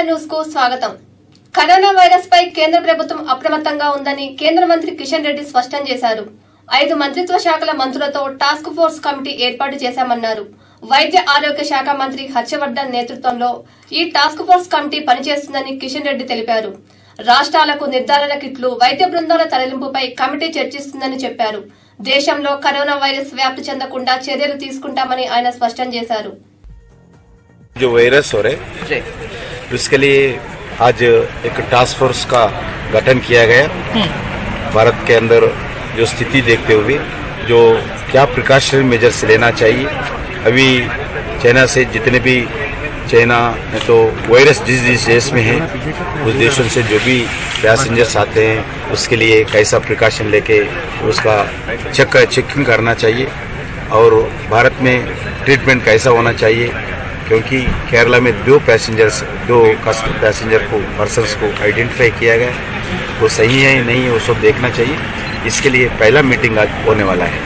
News కు స్వాగతం corona virus పై కేంద్ర ప్రభుత్వం అప్రమత్తంగా ఉందని కేంద్ర మంత్రి కిషన్ రెడ్డి స్పష్టం చేశారు ఐదు మంత్రిత్వ శాఖల మంత్రులతో టాస్క్ ఫోర్స్ కమిటీ ఏర్పాటు చేశామన్నారు వైద్య ఆరోగ్య శాఖ మంత్రి హర్షవర్ధన్ నేతృత్వంలో ఈ టాస్క్ ఫోర్స్ కమిటీ పనిచేస్తుందని కిషన్ రెడ్డి తెలిపారు రాష్ట్రాలకు నిర్ధారణ కిట్లు వైద్య బృందాల తరలింపుపై కమిటీ చర్చిస్తుందని చెప్పారు దేశంలో కరోనా వైరస్ వ్యాప్తి చెందకుండా చర్యలు తీసుకుంటామని ఆయన స్పష్టం చేశారు जो वायरस हो रहे उसके लिए आज एक टास्क फोर्स का गठन किया गया भारत के अंदर जो स्थिति देखते हुए जो क्या प्रिकॉशनरी मेजर्स लेना चाहिए अभी चाइना से जितने भी चाइना में तो वायरस जिस जिस देश में है उस देशों से जो भी पैसेंजर्स आते हैं उसके लिए कैसा प्रिकॉशन लेके उसका चेक चेकिंग करना चाहिए और भारत में ट्रीटमेंट कैसा होना चाहिए क्योंकि केरला में दो पैसेंजर्स दो कस्टमर पैसेंजर को पर्सन्स को आइडेंटिफाई किया गया वो सही है नहीं है वो सब देखना चाहिए इसके लिए पहला मीटिंग आज होने वाला है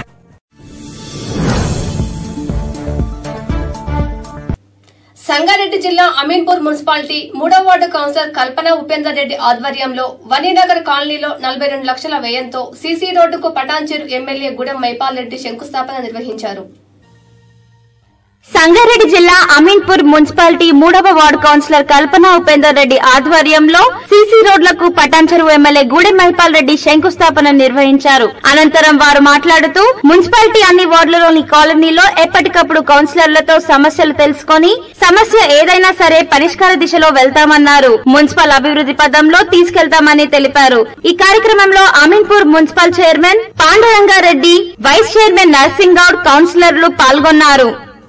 సంగారెడ్డి జిల్లా అమీన్పూర్ మున్సిపాలిటీ మూడో వార్డు కౌన్సిలర్ కల్పన ఉపేందర్ రెడ్డి ఆధ్వర్యంలో వనీనగర్ కాలనీలో నలభై రెండు లక్షల వ్యయంతో సీసీ రోడ్డుకు పటాన్చెరు ఎమ్మెల్యే గుడెం మైపాల్ రెడ్డి శంకుస్థాపన నిర్వహించారు సంగారెడ్డి జిల్లా అమీన్పూర్ మున్సిపాలిటీ మూడవ వార్డు కౌన్సిలర్ కల్పన ఉపేందర్ రెడ్డి ఆధ్వర్యంలో సీసీ రోడ్లకు పటాన్చెరు ఎమ్మెల్యే గూడెం మహిపాల్ రెడ్డి శంకుస్థాపన నిర్వహించారు అనంతరం వారు మాట్లాడుతూ మున్సిపాలిటీ అన్ని వార్డులలోని కాలనీలో ఎప్పటికప్పుడు కౌన్సిలర్లతో సమస్యలు తెలుసుకొని సమస్య ఏదైనా సరే పరిష్కార దిశలో వెళ్తామన్నారు మున్సిపల్ అభివృద్ధి పదంలో తీసుకెళ్తామని తెలిపారు ఈ కార్యక్రమంలో Ameenpur municipal chairman Panduranga Reddy vice chairman Narsing Goud కౌన్సిలర్లు పాల్గొన్నారు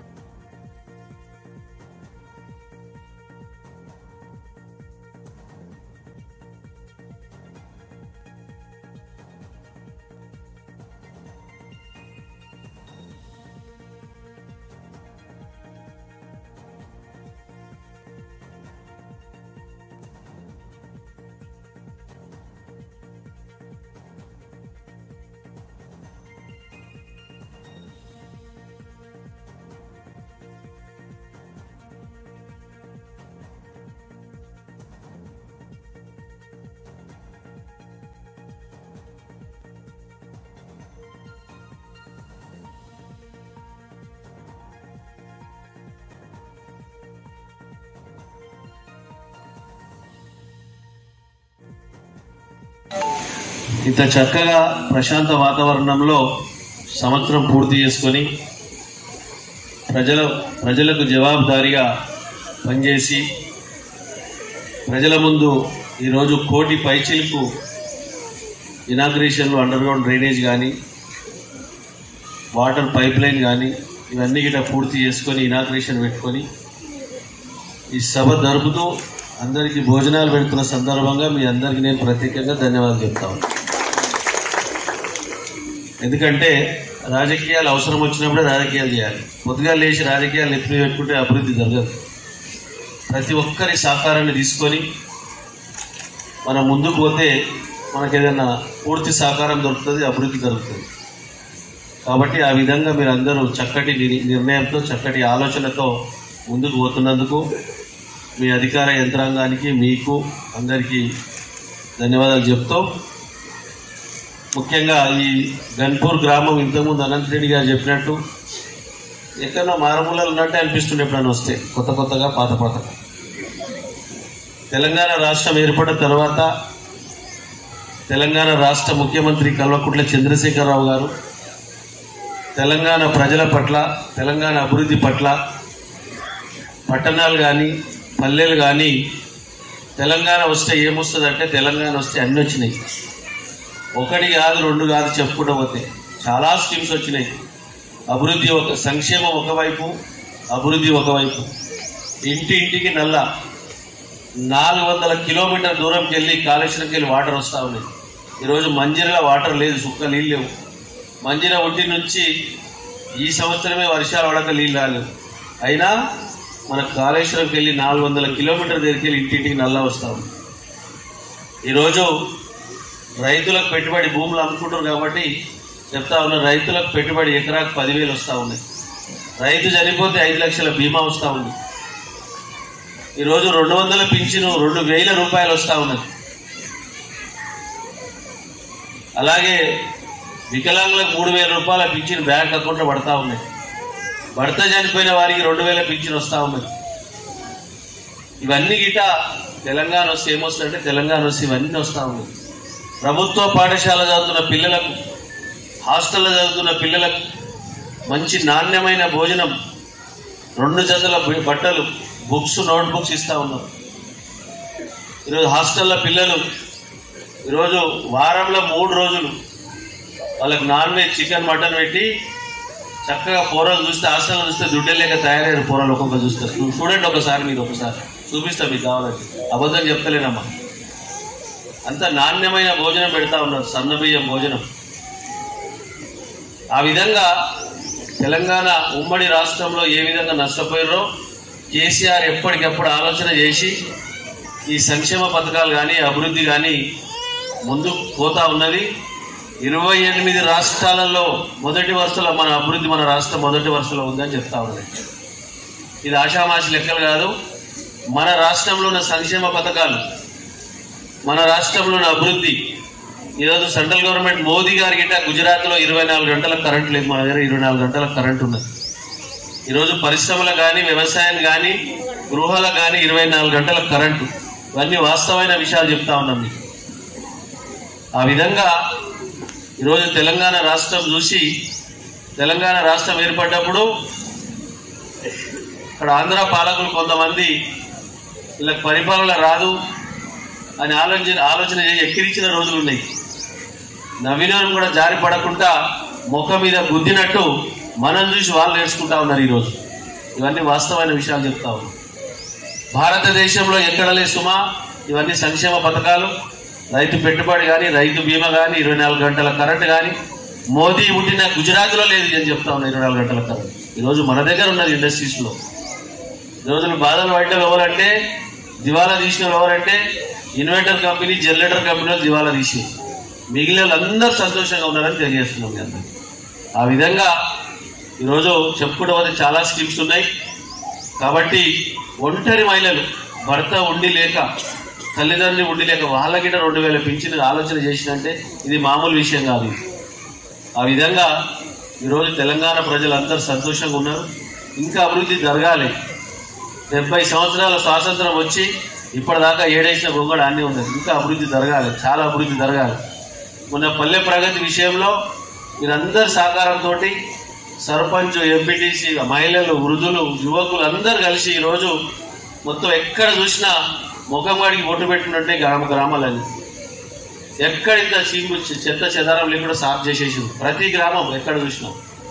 ఇంత చక్కగా ప్రశాంత వాతావరణంలో సంవత్సరం పూర్తి చేసుకొని ప్రజల ప్రజలకు జవాబుదారీగా పనిచేసి ప్రజల ముందు ఈరోజు కోటి పైచిలకు ఇనాగ్రేషన్లు అండర్ గ్రౌండ్ డ్రైనేజ్ కానీ వాటర్ పైప్ లైన్ కానీ ఇవన్నీ గిట పూర్తి చేసుకొని ఇనాగ్రేషన్ పెట్టుకొని ఈ సభ జరుపుతూ అందరికీ భోజనాలు పెడుతున్న సందర్భంగా మీ అందరికీ నేను ప్రత్యేకంగా ధన్యవాదాలు చెప్తాను ఎందుకంటే రాజకీయాలు అవసరం వచ్చినప్పుడే రాజకీయాలు చేయాలి పొద్దుగా లేచి రాజకీయాలు ఎత్తున పెట్టుకుంటే అభివృద్ధి జరగదు ప్రతి ఒక్కరి సహకారాన్ని తీసుకొని మనం ముందుకు పోతే మనకు ఏదైనా పూర్తి సహకారం దొరుకుతుంది అభివృద్ధి జరుగుతుంది కాబట్టి ఆ విధంగా మీరు అందరూ చక్కటి ని- నిర్ణయంతో చక్కటి ఆలోచనతో ముందుకు పోతున్నందుకు మీ అధికార యంత్రాంగానికి మీకు అందరికీ ధన్యవాదాలు చెప్తూ ముఖ్యంగా ఈ గన్పూర్ గ్రామం ఇంతకుముందు అనంతరెడ్డి గారు చెప్పినట్టు ఎక్కడో మారుమూలలు ఉన్నట్టే అనిపిస్తుండే ఎప్పుడైనా వస్తే కొత్త కొత్తగా పాత పాతగా తెలంగాణ రాష్ట్రం ఏర్పడిన తర్వాత తెలంగాణ రాష్ట్ర ముఖ్యమంత్రి కల్వకుంట్ల చంద్రశేఖరరావు గారు తెలంగాణ ప్రజల పట్ల తెలంగాణ అభివృద్ధి పట్ల పట్టణాలు కానీ పల్లెలు కానీ తెలంగాణ వస్తే ఏమొస్తుందంటే తెలంగాణ వస్తే అన్నీ వచ్చినాయి ఒకటి కాదు రెండు కాదు చెప్పుకుంటూ పోతే చాలా స్కీమ్స్ వచ్చినాయి అభివృద్ధి ఒక సంక్షేమం ఒకవైపు అభివృద్ధి ఒకవైపు ఇంటి ఇంటికి నల్ల నాలుగు వందల కిలోమీటర్ దూరంకి వెళ్ళి కాళేశ్వరంకి వెళ్ళి వాటర్ వస్తూ ఉన్నాయి ఈరోజు మంజీరలో వాటర్ లేదు సుక్క నీళ్ళు లేవు మంజీర ఒడ్డి నుంచి ఈ సంవత్సరమే వర్షాలు పడక నీళ్ళు రాలేవు అయినా మన కాళేశ్వరంకి వెళ్ళి నాలుగు వందల కిలోమీటర్ దగ్గరికి వెళ్ళి ఇంటింటికి నల్ల వస్తూ ఉంది ఈరోజు రైతులకు పెట్టుబడి భూములు అమ్ముకుంటారు కాబట్టి చెప్తా ఉన్నా రైతులకు పెట్టుబడి ఎకరాకు పదివేలు వస్తూ ఉన్నాయి రైతు చనిపోతే ఐదు లక్షల బీమా వస్తూ ఉంది ఈరోజు రెండు వందల పింఛను రెండు వేల రూపాయలు వస్తా ఉన్నది అలాగే వికలాంగులకు మూడు వేల రూపాయల పింఛన్ బ్యాంక్ అకౌంట్లో పడతా ఉన్నాయి భర్త చనిపోయిన వారికి రెండు వేల పింఛన్ వస్తా ఉన్నది ఇవన్నీ గిట తెలంగాణ వస్తే ఏమొస్తుందంటే తెలంగాణ వస్తే ఇవన్నీ వస్తా ఉన్నాయి ప్రభుత్వ పాఠశాల చదువుతున్న పిల్లలకు హాస్టల్లో చదువుతున్న పిల్లలకు మంచి నాణ్యమైన భోజనం రెండు జతల బి- బట్టలు బుక్స్ నోట్ బుక్స్ ఇస్తా ఉన్నారు ఈరోజు హాస్టల్లో పిల్లలు ఈరోజు వారంలో మూడు రోజులు వాళ్ళకి నాన్ వెజ్ చికెన్ మటన్ పెట్టి చక్కగా పూరలు చూస్తే హాస్టల్లో చూస్తే దుడ్డే లేక తయారయ్యారు పూరలు ఒక్కొక్క చూస్తారు చూ- చూడండి ఒకసారి మీరు ఒకసారి చూపిస్తా మీకు కావాలంటే అబద్ధం చెప్తలేనమ్మా అంత నాణ్యమైన భోజనం పెడతా ఉన్నారు సన్న బియ్యం భోజనం ఆ విధంగా తెలంగాణ ఉమ్మడి రాష్ట్రంలో ఏ విధంగా నష్టపోయారో కేసీఆర్ ఎప్పటికెప్పుడు ఆలోచన చేసి ఈ సంక్షేమ పథకాలు కానీ అభివృద్ధి కానీ ముందు పోతా ఉన్నది ఇరవై ఎనిమిది రాష్ట్రాలలో మొదటి వరుసలో మన అభివృద్ధి మన రాష్ట్రం మొదటి వరుసలో ఉందని చెప్తా ఉన్నది ఇది ఆషామాషి లెక్కలు కాదు మన రాష్ట్రంలో ఉన్న సంక్షేమ పథకాలు మన రాష్ట్రంలో ఉన్న అభివృద్ధి ఈరోజు సెంట్రల్ గవర్నమెంట్ మోదీ గారి గిట్ట గుజరాత్లో ఇరవై నాలుగు గంటల కరెంట్ లేదు మన దగ్గర ఇరవై నాలుగు గంటల కరెంట్ ఉన్నది ఈరోజు పరిశ్రమలకు కానీ వ్యవసాయం కానీ గృహాలకు కానీ ఇరవై నాలుగు గంటల కరెంటు ఇవన్నీ వాస్తవమైన విషయాలు చెప్తా ఉన్నాం మీకు ఆ విధంగా ఈరోజు తెలంగాణ రాష్ట్రం చూసి తెలంగాణ రాష్ట్రం ఏర్పడ్డప్పుడు ఇక్కడ ఆంధ్ర పాలకులు కొంతమంది వీళ్ళకి పరిపాలన రాదు అని ఆలోచన ఆలోచన చేసి ఎక్కిరించిన రోజులు ఉన్నాయి నవీనం కూడా జారి పడకుండా ముఖం మీద గుద్దినట్టు మనం చూసి వాళ్ళు నేర్చుకుంటా ఉన్నారు ఈరోజు ఇవన్నీ వాస్తవమైన విషయాలు చెప్తా ఉన్నాం భారతదేశంలో ఎక్కడ లేదు సుమా ఇవన్నీ సంక్షేమ పథకాలు రైతు పెట్టుబడి కానీ రైతు బీమా కానీ ఇరవై నాలుగు గంటల కరెంట్ కానీ మోదీ పుట్టిన గుజరాత్లో లేదు అని చెప్తా ఉన్నా ఇరవై నాలుగు గంటల కరెంట్ ఈరోజు మన దగ్గర ఉన్నది ఇండస్ట్రీస్లో ఈ రోజులు బాధలు పడ్డం ఎవరంటే దివాలా తీసిన ఎవరంటే ఇన్వర్టర్ కంపెనీ జనరేటర్ కంపెనీలో దివాలా తీసి మిగిలిన వాళ్ళందరూ సంతోషంగా ఉన్నారని తెలియజేస్తున్నాం మీ అందరికీ ఆ విధంగా ఈరోజు చెప్పుకుంటూ పోతే చాలా స్కీమ్స్ ఉన్నాయి కాబట్టి ఒంటరి మహిళలు భర్త ఉండి లేక తల్లిదండ్రులు ఉండి లేక వాళ్ళకిట రెండు వేల పింఛన్ ఆలోచన చేసినంటే ఇది మామూలు విషయం కాదు ఇది. ఆ విధంగా ఈరోజు తెలంగాణ ప్రజలందరూ సంతోషంగా ఉన్నారు ఇంకా అభివృద్ధి జరగాలి డెబ్బై సంవత్సరాల స్వాతంత్రం వచ్చి ఇప్పటిదాకా ఏడేసిన గొంగడ అన్నీ ఉన్నది ఇంకా అభివృద్ధి జరగాలి చాలా అభివృద్ధి జరగాలి మొన్న పల్లె ప్రగతి విషయంలో మీరందరి సహకారంతో సర్పంచ్ ఎంపీటీసీ మహిళలు వృద్ధులు యువకులు అందరు కలిసి ఈరోజు మొత్తం ఎక్కడ చూసినా ముఖం వాడికి ఒట్టు పెట్టినట్టే గ్రామ గ్రామాలని ఎక్కడ ఇంత చీము చెత్త చెదారం లేకుండా సాఫ్ చేసేసి ప్రతి గ్రామం ఎక్కడ చూసినా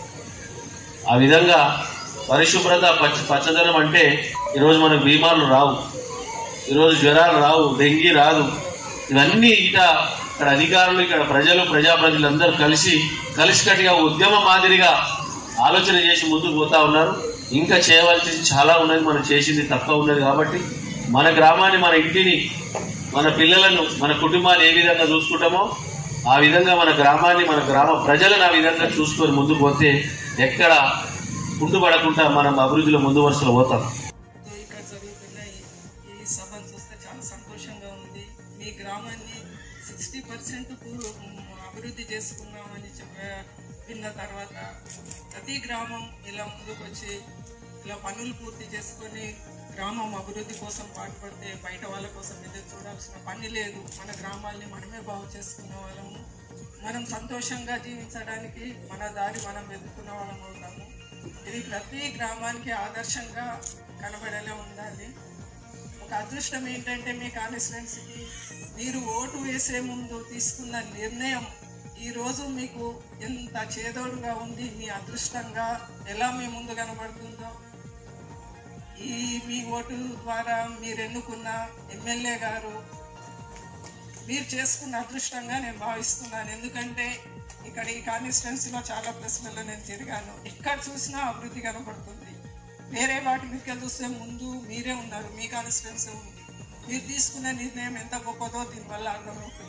ఆ విధంగా పరిశుభ్రత పచ్చ పచ్చదనం అంటే ఈరోజు మనకు బీమార్లు రావు ఈరోజు జ్వరాలు రావు డెంగీ రాదు ఇవన్నీ ఇట ఇక్కడ అధికారులు ఇక్కడ ప్రజలు ప్రజాప్రతినిధులు అందరూ కలిసి కలిసికట్టుగా ఉద్యమ మాదిరిగా ఆలోచన చేసి ముందుకు పోతా ఉన్నారు ఇంకా చేయవలసింది చాలా ఉన్నది మనం చేసింది తక్కువ ఉన్నది కాబట్టి మన గ్రామాన్ని మన ఇంటిని మన పిల్లలను మన కుటుంబాన్ని ఏ విధంగా చూసుకుంటామో ఆ విధంగా మన గ్రామాన్ని మన గ్రామ ప్రజలను ఆ విధంగా చూసుకొని ముందుకు పోతే ఎక్కడ కుంటుపడకుండా మనం అభివృద్ధిలో ముందు వరుసలో పోతాం ఇక్కడ జరుగుతున్న ఈ- ఈ సభను చూస్తే చాలా సంతోషంగా ఉంది మీ గ్రామాన్ని సిక్స్టీ పర్సెంట్ అభివృద్ధి చేసుకున్నామని చెప్ప విన్న తర్వాత ప్రతి గ్రామం ఇలా ముందుకు వచ్చి ఇలా పనులు పూర్తి చేసుకొని గ్రామం అభివృద్ధి కోసం పాటుపడితే బయట వాళ్ళ కోసం ఎదురు చూడాల్సిన పని లేదు మన గ్రామాల్ని మనమే బాగు చేసుకున్న వాళ్ళము మనం సంతోషంగా జీవించడానికి మన దారి మనం వెతుకున్న వాళ్ళం అవుతాము ఇది ప్రతి గ్రామానికి ఆదర్శంగా కనబడేలా ఉండాలి ఒక అదృష్టం ఏంటంటే మీ కాన్స్టిట్యున్సీకి మీరు ఓటు వేసే ముందు తీసుకున్న నిర్ణయం ఈ రోజు మీకు ఎంత చేదోడుగా ఉంది మీ అదృష్టంగా ఎలా మీ ముందు కనబడుతుందో ఈ మీ ఓటు ద్వారా మీరు ఎన్నుకున్న ఎమ్మెల్యే గారు మీరు చేసుకున్న అదృష్టంగా నేను భావిస్తున్నాను ఎందుకంటే ఇక్కడ ఈ కాన్స్టిట్యున్సీలో చాలా ప్లేస్లలో నేను తిరిగాను ఎక్కడ చూసినా అభివృద్ధి కనపడుతుంది వేరే వాటి మీదకి చూస్తే ముందు మీరే ఉన్నారు మీ కాన్స్టిట్యున్సీ ఉంది మీరు తీసుకున్న నిర్ణయం ఎంత గొప్పదో దీనివల్ల అర్థమవుతుంది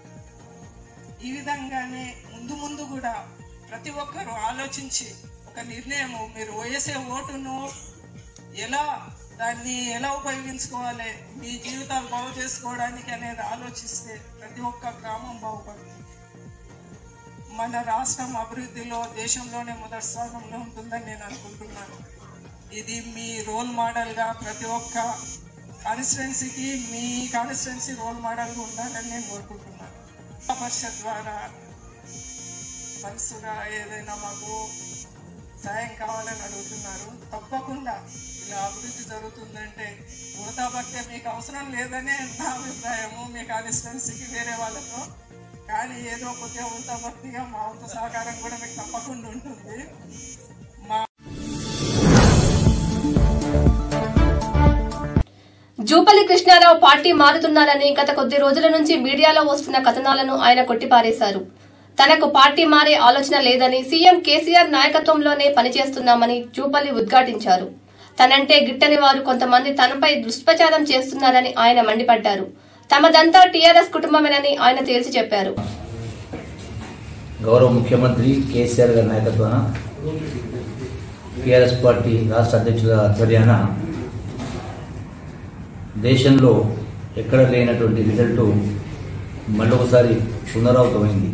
ఈ విధంగానే ముందు ముందు కూడా ప్రతి ఒక్కరూ ఆలోచించి ఒక నిర్ణయము మీరు వేసే ఓటును ఎలా దాన్ని ఎలా ఉపయోగించుకోవాలి మీ జీవితాలు బాగు చేసుకోవడానికి అనేది ఆలోచిస్తే ప్రతి ఒక్క గ్రామం బాగుపడుతుంది మన రాష్ట్రం అభివృద్ధిలో దేశంలోనే మొదటి స్థానంలో ఉంటుందని నేను అనుకుంటున్నాను ఇది మీ రోల్ మోడల్గా ప్రతి ఒక్క కాన్స్టిట్యున్సీకి మీ కాన్స్టిట్యున్సీ రోల్ మోడల్గా ఉండాలని నేను కోరుకుంటున్నాను పరిషత్ ద్వారా మనసుగా ఏదైనా మాకు సాయం కావాలని అడుగుతున్నారు తప్పకుండా ఇలా అభివృద్ధి జరుగుతుందంటే ఊతాభక్తే మీకు అవసరం లేదనే నా అభిప్రాయము మీ కాన్స్టిట్యున్సీకి వేరే వాళ్ళతో కానీ ఏదో కొద్దిగా ఊతాభక్తిగా మా వంతు సహకారం కూడా మీకు తప్పకుండా ఉంటుంది మా జూపల్లి కృష్ణారావు పార్టీ మారుతున్నారని గత కొద్ది రోజుల నుంచి మీడియాలో వస్తున్న కథనాలను ఆయన కొట్టిపారేశారు తనకు పార్టీ మారే ఆలోచన లేదని సీఎం కేసీఆర్ నాయకత్వంలోనే పనిచేస్తున్నామని జూపల్లి ఉద్ఘాటించారు తనంటే గిట్టని వారు కొంతమంది తనపై దుష్ప్రచారం చేస్తున్నారని ఆయన మండిపడ్డారు తమదంతా టీఆర్ఎస్ కుటుంబమేనని ఆయన తేల్చి చెప్పారు గౌరవ ముఖ్యమంత్రి కేసీఆర్ గారి నాయకత్వాన టీఆర్ఎస్ పార్టీ రాష్ట్ర అధ్యక్షుల ఆధ్వర్యాన దేశంలో ఎక్కడ లేనటువంటి రిజల్ట్ మళ్ళొకసారి పునరావృతమైంది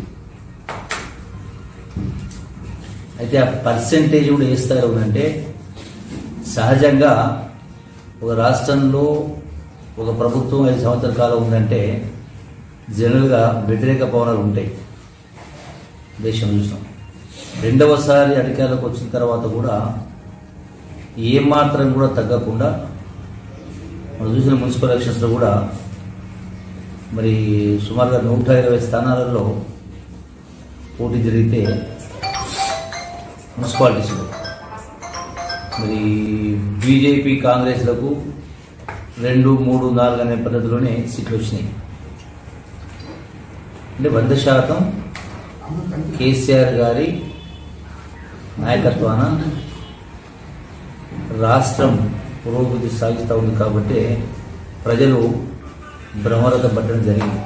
అయితే ఆ పర్సెంటేజ్ కూడా ఏ స్థాయిలో ఉందంటే సహజంగా ఒక రాష్ట్రంలో ఒక ప్రభుత్వం ఐదు సంవత్సరాల కాలం ఉందంటే జనరల్గా వ్యతిరేక పవనాలు ఉంటాయి దేశం చూసాం రెండవసారి అధికారులకు వచ్చిన తర్వాత కూడా ఏమాత్రం కూడా తగ్గకుండా మనం చూసిన మున్సిపల్ ఎలక్షన్స్లో కూడా మరి సుమారుగా నూట ఇరవై స్థానాలలో పోటీ జరిగితే మున్సిపాలిటీస్లో మరి బీజేపీ కాంగ్రెస్లకు రెండు మూడు నాలుగు అనే పద్ధతిలోనే సీట్లు వచ్చినాయి అంటే వంద శాతం కేసీఆర్ గారి నాయకత్వాన రాష్ట్రం పురోగతి సాగిస్తూ ఉంది కాబట్టి ప్రజలు భ్రమరత పట్టడం జరిగింది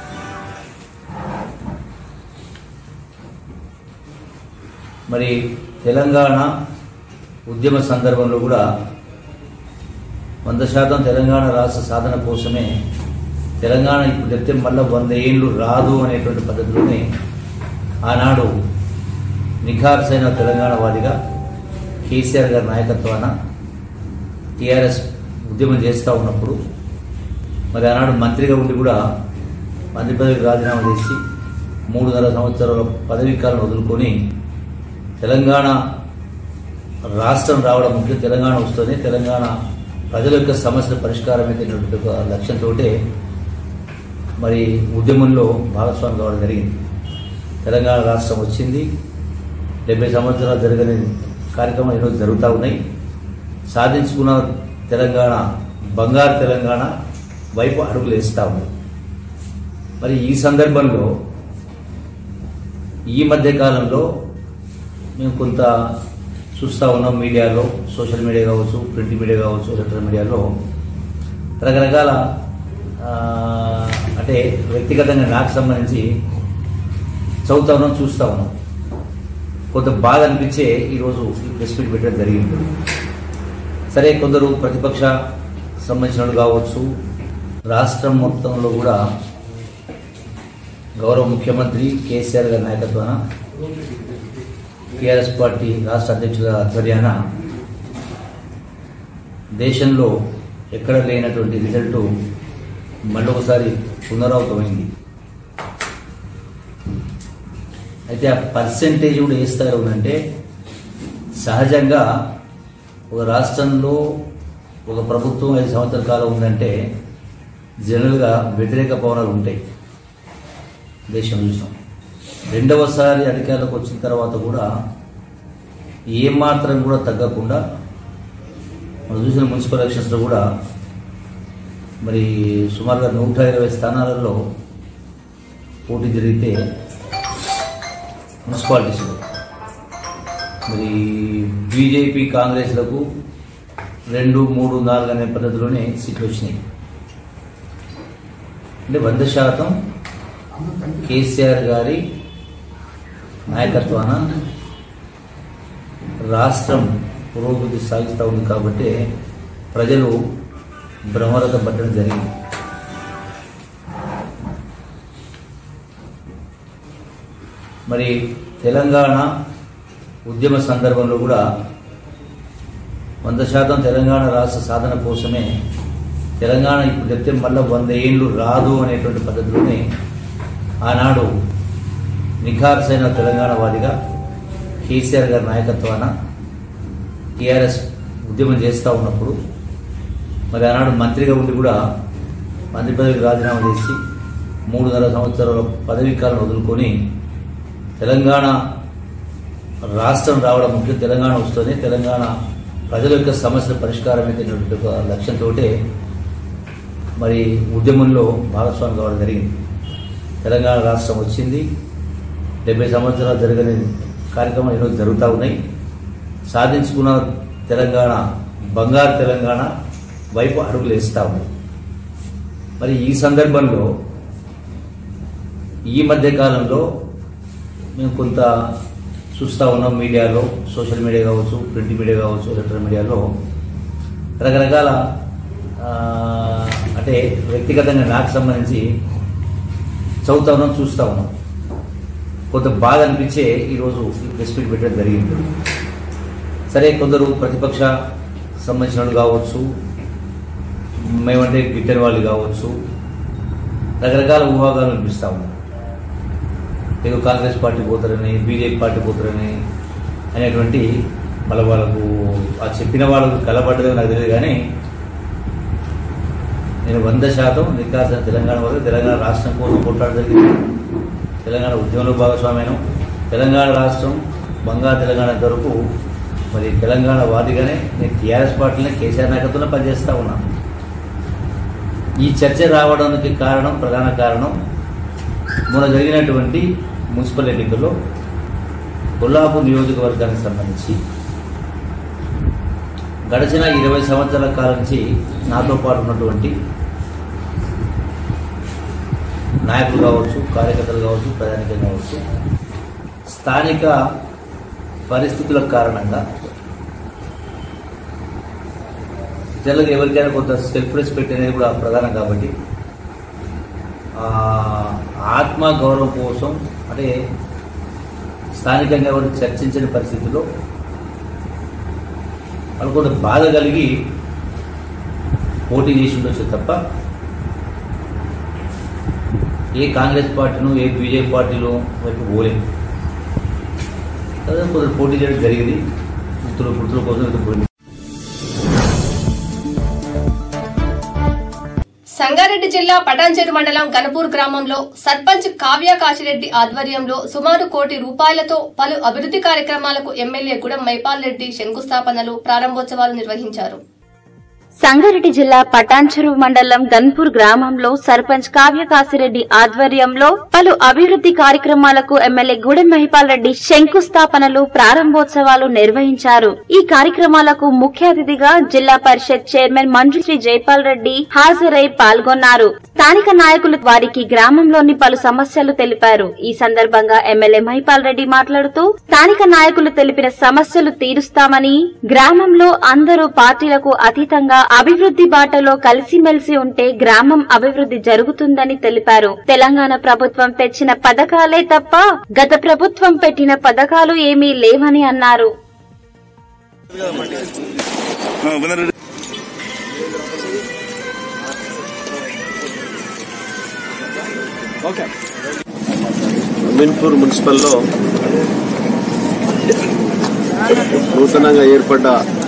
మరి తెలంగాణ ఉద్యమ సందర్భంలో కూడా వంద శాతం తెలంగాణ రాష్ట్ర సాధన కోసమే తెలంగాణ ఇప్పుడు చెప్తే మళ్ళీ వంద ఏళ్ళు రాదు అనేటువంటి పద్ధతిలోనే ఆనాడు నిఖార్సైన తెలంగాణ వాదిగా కేసీఆర్ గారి నాయకత్వాన టీఆర్ఎస్ ఉద్యమం చేస్తూ ఉన్నప్పుడు మరి ఆనాడు మంత్రిగా ఉండి కూడా మంత్రి పదవికి రాజీనామా చేసి మూడున్నర సంవత్సరాల పదవీ కాలం వదులుకొని తెలంగాణ రాష్ట్రం రావడం ముఖ్యం తెలంగాణ వస్తుంది తెలంగాణ ప్రజల యొక్క సమస్యల పరిష్కారం అనేటువంటి ఒక లక్ష్యంతో మరి ఉద్యమంలో భాగస్వామి కావడం జరిగింది తెలంగాణ రాష్ట్రం వచ్చింది డెబ్బై సంవత్సరాలు జరగని కార్యక్రమాలు ఈరోజు జరుగుతూ ఉన్నాయి సాధించుకున్న తెలంగాణ బంగారు తెలంగాణ వైపు అడుగులు వేస్తూ ఉంది మరి ఈ సందర్భంలో ఈ మధ్య కాలంలో మేము కొంత చూస్తూ ఉన్నాం మీడియాలో సోషల్ మీడియా కావచ్చు ప్రింట్ మీడియా కావచ్చు ఎలక్ట్రానిక్ మీడియాలో రకరకాల ఆ, అంటే వ్యక్తిగతంగా నాకు సంబంధించి చదువుతా ఉన్నాం చూస్తూ ఉన్నాం కొంత బాధ అనిపించే ఈరోజు ఈ ప్రెస్ మీట్ పెట్టడం జరిగింది సరే కొందరు ప్రతిపక్ష సంబంధించిన వాళ్ళు కావచ్చు రాష్ట్రం మొత్తంలో కూడా గౌరవ ముఖ్యమంత్రి కేసీఆర్ గారి నాయకత్వాన టీఆర్ఎస్ పార్టీ రాష్ట్ర అధ్యక్షుల ఆధ్వర్యాన దేశంలో ఎక్కడ లేనటువంటి రిజల్ట్ మళ్ళొకసారి పునరావృతమైంది అయితే ఆ పర్సెంటేజ్ కూడా ఏ స్థాయిలో ఉందంటే సహజంగా ఒక రాష్ట్రంలో ఒక ప్రభుత్వం ఐదు సంవత్సరాల కాలం ఉందంటే జనరల్గా వ్యతిరేక పవనాలు ఉంటాయి దేశం చూసాం రెండవసారి అధికారులకు వచ్చిన తర్వాత కూడా ఏమాత్రం కూడా తగ్గకుండా మనం చూసిన మున్సిపల్ ఎలక్షన్స్లో కూడా మరి సుమారుగా నూట ఇరవై స్థానాలలో పోటీ జరిగితే మున్సిపాలిటీస్లో మరి బీజేపీ కాంగ్రెస్లకు రెండు మూడు నాలుగు అనే పద్ధతిలోనే సీట్లు వచ్చినాయి అంటే వంద శాతం కేసీఆర్ గారి నాయకత్వాన రాష్ట్రం పురోగతి సాగిస్తూ ఉంది కాబట్టి ప్రజలు బ్రహ్మరథం పట్టడం జరిగింది మరి తెలంగాణ ఉద్యమ సందర్భంలో కూడా వంద శాతం తెలంగాణ రాష్ట్ర సాధన కోసమే తెలంగాణ ఇప్పుడు చెప్తే మళ్ళీ వంద ఏళ్ళు రాదు అనేటువంటి పద్ధతిలోనే ఆనాడు నిఖార్సైన తెలంగాణవాదిగా కేసీఆర్ గారి నాయకత్వాన టీఆర్ఎస్ ఉద్యమం చేస్తూ ఉన్నప్పుడు మరి ఆనాడు మంత్రిగా ఉండి కూడా మంత్రి పదవికి రాజీనామా చేసి మూడున్నర సంవత్సరాల పదవీ కాలం వదులుకొని తెలంగాణ రాష్ట్రం రావడం ముఖ్యం తెలంగాణ వస్తుంది తెలంగాణ ప్రజల యొక్క సమస్యల పరిష్కారం అయినటువంటి ఒక లక్ష్యంతో మరి ఉద్యమంలో భాగస్వామి కావడం జరిగింది తెలంగాణ రాష్ట్రం వచ్చింది డెబ్బై సంవత్సరాలు జరగని కార్యక్రమాలు ఈరోజు జరుగుతూ ఉన్నాయి సాధించుకున్న తెలంగాణ బంగారు తెలంగాణ వైపు అడుగులు వేస్తూ ఉంది మరి ఈ సందర్భంలో ఈ మధ్య కాలంలో మేము కొంత చూస్తూ ఉన్నాం మీడియాలో సోషల్ మీడియా కావచ్చు ప్రింట్ మీడియా కావచ్చు ఎలక్ట్రానిక్ మీడియాలో రకరకాల ఆ, అంటే వ్యక్తిగతంగా నాకు సంబంధించి చదువుతా ఉన్నాం చూస్తూ ఉన్నాం కొంత బాధ అనిపించే ఈరోజు ఈ ప్రెస్ మీట్ పెట్టడం జరిగింది సరే కొందరు ప్రతిపక్ష సంబంధించిన వాళ్ళు కావచ్చు మేమంటే గిట్టని వాళ్ళు కావచ్చు రకరకాల ఊహాగాలు అనిపిస్తూ ఉన్నాయి ఏదో కాంగ్రెస్ పార్టీ పోతారని బీజేపీ పార్టీ పోతారని అనేటువంటి మళ్ళీ వాళ్ళకు ఆ చెప్పిన వాళ్ళకు కలపడ్డదో నాకు తెలియదు కానీ నేను వంద శాతం నికాసిన తెలంగాణ వరకు తెలంగాణ రాష్ట్రం కోసం కొట్లాడ జరిగింది తెలంగాణ ఉద్యమంలో భాగస్వామ్యం తెలంగాణ రాష్ట్రం బంగారు తెలంగాణ వరకు మరి తెలంగాణ వాదిగానే నేను టీఆర్ఎస్ పార్టీని కేసీఆర్ నాయకత్వంలో పనిచేస్తూ ఉన్నాను ఈ చర్చ రావడానికి కారణం ప్రధాన కారణం మొన్న జరిగినటువంటి మున్సిపల్ ఎన్నికల్లో కొల్లాపూర్ నియోజకవర్గానికి సంబంధించి గడిచిన ఇరవై సంవత్సరాల కాలం నుంచి నాతో పాటు ఉన్నటువంటి నాయకులు కావచ్చు కార్యకర్తలు కావచ్చు ప్రజానికం కావచ్చు స్థానిక పరిస్థితుల కారణంగా జనరల్గా ఎవరికైనా కొంత సెల్ఫ్ రెస్పెక్ట్ అనేది కూడా ప్రధానం కాబట్టి ఆ, ఆత్మ గౌరవం కోసం అంటే స్థానికంగా ఎవరు చర్చించని పరిస్థితిలో వాళ్ళు కొంత బాధ కలిగి పోటీ చేసి ఉండొచ్చు తప్ప ఏ కాంగ్రెస్ పార్టీను ఏ బీజేపీ పార్టీలో వైపు పోలేదు అదే కొందరు పోటీ చేయడం జరిగింది గుర్తుల గుర్తుల కోసం ఇది పోయింది సంగారెడ్డి జిల్లా పటాన్చేరు మండలం గణపూర్ గ్రామంలో సర్పంచ్ కావ్య కాశిరెడ్డి ఆధ్వర్యంలో సుమారు కోటి రూపాయలతో పలు అభివృద్ధి కార్యక్రమాలకు ఎమ్మెల్యే గుడం మైపాల్ రెడ్డి శంకుస్థాపనలు ప్రారంభోత్సవాలు నిర్వహించారు సంగారెడ్డి జిల్లా పటాన్చెరు మండలం గన్పూర్ గ్రామంలో సర్పంచ్ కావ్య కాసిరెడ్డి ఆధ్వర్యంలో పలు అభివృద్ధి కార్యక్రమాలకు ఎమ్మెల్యే గూడెం మహిపాల్ రెడ్డి శంకుస్థాపనలు ప్రారంభోత్సవాలు నిర్వహించారు ఈ కార్యక్రమాలకు ముఖ్య అతిథిగా జిల్లా పరిషత్ చైర్మన్ మంజుశ్రీ జైపాల్ రెడ్డి హాజరై పాల్గొన్నారు స్థానిక నాయకులు వారికి గ్రామంలోని పలు సమస్యలు తెలిపారు ఈ సందర్భంగా ఎమ్మెల్యే మహిపాల్ రెడ్డి మాట్లాడుతూ స్థానిక నాయకులు తెలిపిన సమస్యలు తీరుస్తామని గ్రామంలో అందరూ పార్టీలకు అతీతంగా అభివృద్ధి బాటలో కలిసిమెలిసి ఉంటే గ్రామం అభివృద్ధి జరుగుతుందని తెలిపారు తెలంగాణ ప్రభుత్వం తెచ్చిన పథకాలే తప్ప గత ప్రభుత్వం పెట్టిన పథకాలు ఏమీ లేవని అన్నారు అమీన్పూర్ మున్సిపల్లో నూతనంగా ఏర్పడ్డ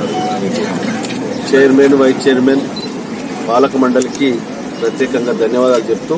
చైర్మన్ వైస్ చైర్మన్ పాలక మండలికి ప్రత్యేకంగా ధన్యవాదాలు చెప్తూ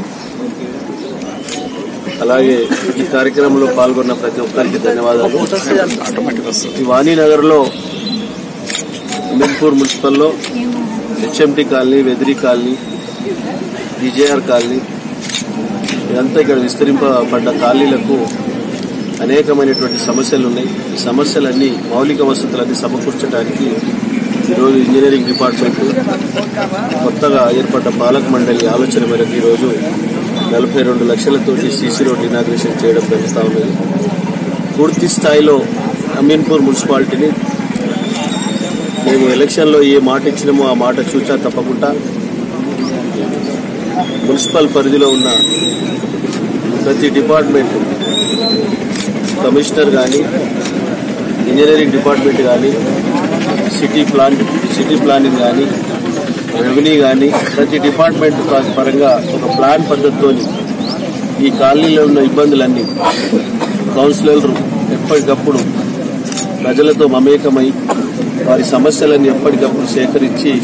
అలాగే ఈ కార్యక్రమంలో పాల్గొన్న ప్రతి ఒక్కరికి ధన్యవాదాలు ఈ వాణినగర్లో అమీన్పూర్ మున్సిపల్లో HMT colony Vediri colony VJR colony ఇదంతా ఇక్కడ విస్తరింపబడ్డ కాలనీలకు అనేకమైనటువంటి సమస్యలు ఉన్నాయి ఈ సమస్యలన్నీ మౌలిక వసతులన్నీ సమకూర్చడానికి ఈరోజు ఇంజనీరింగ్ డిపార్ట్మెంట్ కొత్తగా ఏర్పడ్డ పాలక మండలి ఆలోచన మేరకు ఈరోజు నలభై రెండు లక్షలతోటి సీసీ రోడ్ ఇనాగ్రేషన్ చేయడం జరుగుతూ ఉన్నది పూర్తి స్థాయిలో అమీన్పూర్ మున్సిపాలిటీని మేము ఎలక్షన్లో ఏ మాట ఇచ్చినామో ఆ మాట చూచా తప్పకుండా మున్సిపల్ పరిధిలో ఉన్న ప్రతి డిపార్ట్మెంట్ కమిషనర్ కానీ ఇంజనీరింగ్ డిపార్ట్మెంట్ కానీ సిటీ ప్లాన్ సిటీ ప్లానింగ్ కానీ రెవెన్యూ కానీ ప్రతి డిపార్ట్మెంట్ పరంగా ఒక ప్లాన్ పద్ధతితోని ఈ కాలనీలో ఉన్న ఇబ్బందులన్నీ కౌన్సిలర్లు ఎప్పటికప్పుడు ప్రజలతో మమేకమై వారి సమస్యలను ఎప్పటికప్పుడు సేకరించి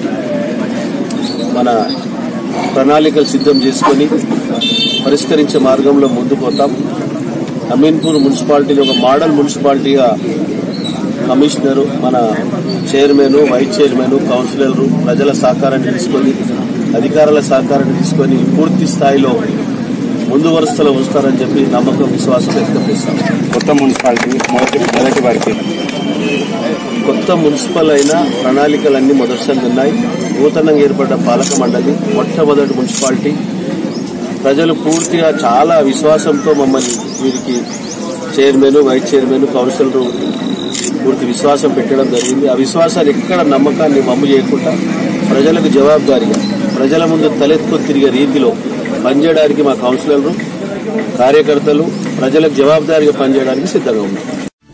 మన ప్రణాళికలు సిద్ధం చేసుకొని పరిష్కరించే మార్గంలో ముందుకు పోతాం అమీన్పూర్ మున్సిపాలిటీని ఒక మోడల్ మున్సిపాలిటీగా కమిషనరు మన చైర్మన్ వైస్ చైర్మన్ కౌన్సిలర్లు ప్రజల సహకారాన్ని తీసుకొని అధికారుల సహకారాన్ని తీసుకొని పూర్తి స్థాయిలో ముందు వరుసలో ఉంచుతారని చెప్పి నమ్మకం విశ్వాసం వ్యక్తం చేస్తాం కొత్త మున్సిపాలిటీ మొదటి మొదటి వారికి కొత్త మున్సిపల్ అయిన ప్రణాళికలన్నీ మొదటిసారి ఉన్నాయి నూతనంగా ఏర్పడ్డ పాలక మండలి మొట్టమొదటి మున్సిపాలిటీ ప్రజలు పూర్తిగా చాలా విశ్వాసంతో మమ్మల్ని వీరికి చైర్మన్ వైస్ చైర్మన్ కౌన్సిలర్ పూర్తి విశ్వాసం పెట్టడం జరిగింది ఆ విశ్వాసాన్ని ఎక్కడ నమ్మకాన్ని వమ్ము చేయకుండా ప్రజలకు జవాబుదారీగా ప్రజల ముందు తలెత్తుకొని తిరిగే రీతిలో పనిచేయడానికి మా కౌన్సిలర్లు కార్యకర్తలు ప్రజలకు జవాబుదారీగా పనిచేయడానికి సిద్ధంగా ఉన్నారు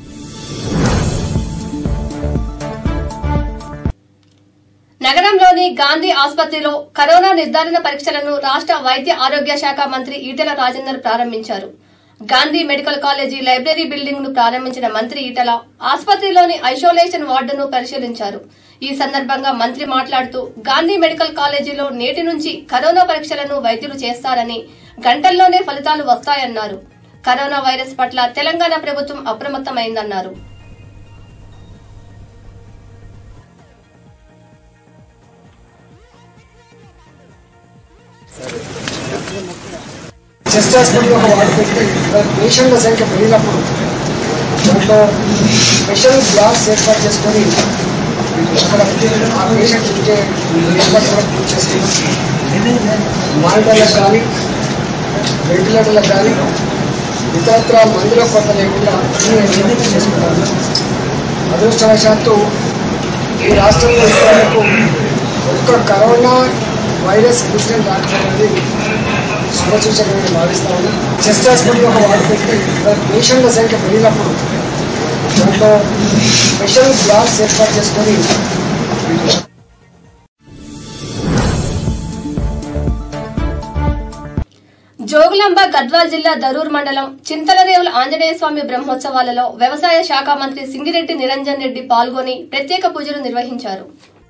నగరంలోని గాంధీ ఆసుపత్రిలో కరోనా నిర్ధారణ పరీక్షలను రాష్ట్ర వైద్య ఆరోగ్య శాఖ మంత్రి ఈటెల రాజేందర్ ప్రారంభించారు Gandhi medical college library building ను ప్రారంభించిన మంత్రి ఈటల ఆసుపత్రిలోని ఐసోలేషన్ వార్డును పరిశీలించారు ఈ సందర్భంగా మంత్రి మాట్లాడుతూ గాంధీ మెడికల్ కాలేజీలో నేటి నుంచి కరోనా పరీక్షలను వైద్యులు చేస్తారని గంటల్లోనే ఫలితాలు వస్తాయన్నారు కరోనా వైరస్ పట్ల తెలంగాణ ప్రభుత్వం అప్రమత్తమైందన్నారు చెస్ట్ హాస్పిటల్ ఒక వార్డు పెట్టి పేషెంట్ల సంఖ్య పెరిగినప్పుడు దాంట్లో స్పెషల్ బ్లాక్స్ ఏర్పాటు చేసుకొని అక్కడ ఆ పేషెంట్ ఉంటే ఏర్పాటు కూడా పూర్తి చేస్తున్నాం మానిటర్లకు కానీ వెంటిలేటర్లకు కానీ ఇతరత్ర మందుల కొరత లేకుండా అన్ని ఏర్పాటు చేసుకుంటాము అదృష్టవశాత్తు ఈ రాష్ట్రంలో ఇప్పటివరకు ఒక్క కరోనా వైరస్ ఇన్సిడెంట్ రాకపోయినది శుభసూచకంగా భావిస్తా ఉన్నాం చెస్ట్ హాస్పిటల్ ఒక వార్డు పెట్టి పేషెంట్ల సంఖ్య పెరిగినప్పుడు దాంట్లో స్పెషల్ బ్లాక్స్ ఏర్పాటు చేసుకొని జోగులాంబ గద్వాల్ జిల్లా దరూర్ మండలం చింతలరేవుల ఆంజనేయ స్వామి బ్రహ్మోత్సవాలలో వ్యవసాయ శాఖ మంత్రి సింగిరెడ్డి నిరంజన్ రెడ్డి పాల్గొని ప్రత్యేక పూజలు నిర్వహించారు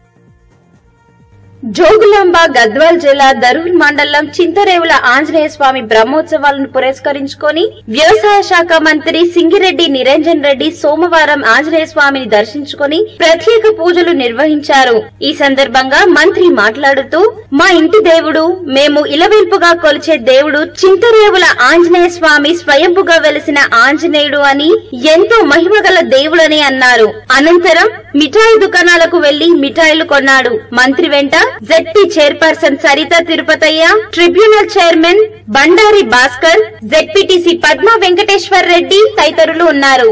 జోగులాంబ గద్వాల్ జిల్లా దరూర్ మండలం చింతరేవుల ఆంజనేయ స్వామి బ్రహ్మోత్సవాలను పురస్కరించుకొని వ్యవసాయ శాఖ మంత్రి సింగిరెడ్డి నిరంజన్ రెడ్డి సోమవారం ఆంజనేయ స్వామిని దర్శించుకొని ప్రత్యేక పూజలు నిర్వహించారు ఈ సందర్భంగా మంత్రి మాట్లాడుతూ మా ఇంటి దేవుడు మేము ఇలవెల్పుగా కొలిచే దేవుడు చింతరేవుల ఆంజనేయ స్వామి స్వయంపుగా వెలిసిన ఆంజనేయుడు అని ఎంతో మహిమగల దేవుడని అన్నారు అనంతరం మిఠాయి దుకాణాలకు వెళ్లి మిఠాయిలు కొన్నాడు మంత్రి వెంట ZP chairperson Saritha Tirupataiah tribunal chairman Bandari Bhaskar ZPTC Padma Venkateshwar Reddy తదితరులు ఉన్నారు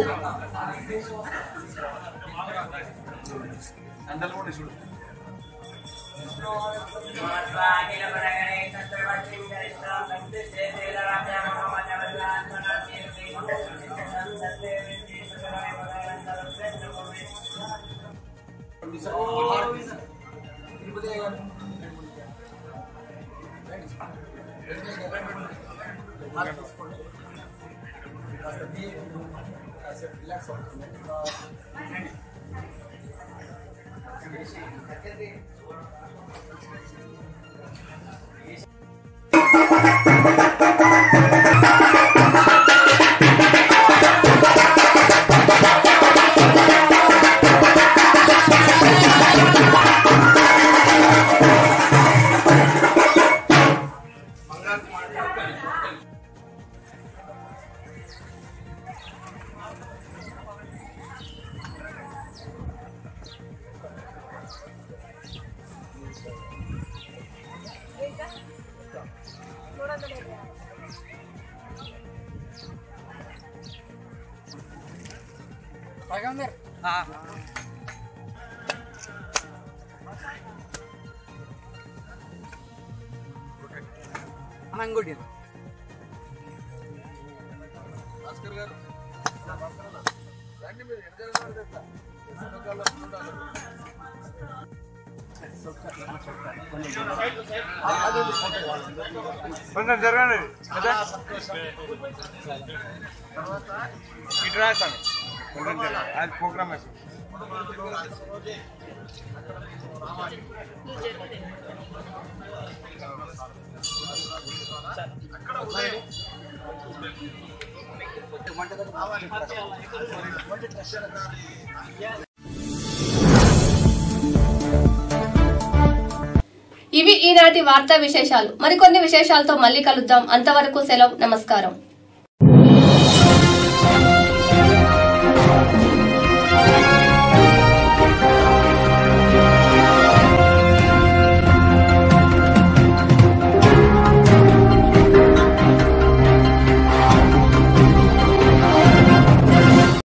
కొంచెం జరగండి ఇటు రాస్తాను కొంచెం జరగండి అది ప్రోగ్రామ్ వేస్తాను ఇవి ఈనాటి వార్తా విశేషాలు మరికొన్ని విశేషాలతో మళ్ళీ కలుద్దాం అంతవరకు సెలవు నమస్కారం